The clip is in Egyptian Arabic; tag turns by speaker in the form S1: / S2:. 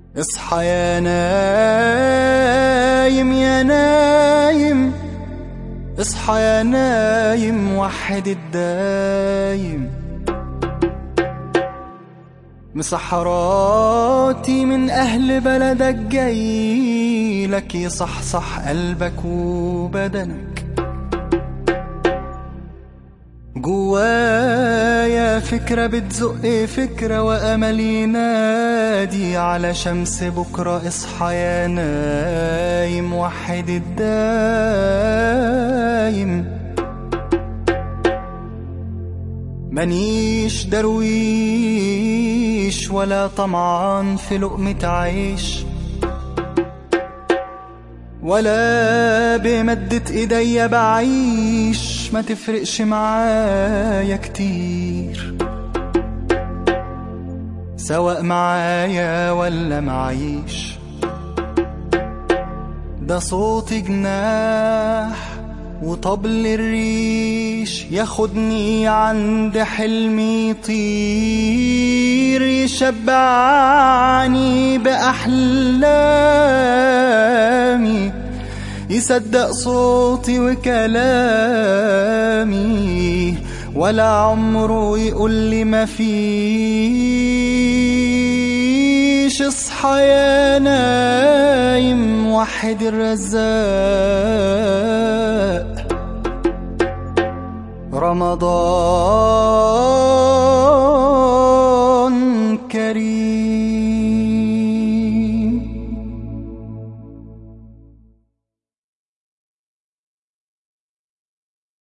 S1: اصحى يا نايم يا نايم اصحى يا نايم وحد الدايم مسحراتي من أهل بلدك جاي لك يصحصح قلبك وبدنك جوايا فكرة بتزق فكرة وأمل ينادي على شمس بكرة اصحى يا نايم وحد الدايم منيش درويش ولا طمعان في لقمة عيش ولا بمدة ايديا بعيش ما تفرقش معايا كتير سواء معايا ولا معيش ده صوت جناح وطبل الريش ياخدني عند حلمي يطير يشبعني بأحلامي يصدق صوتي وكلامي ولا عمره يقول لي ما فيش اصحى يا نايم وحد الرزاق رمضان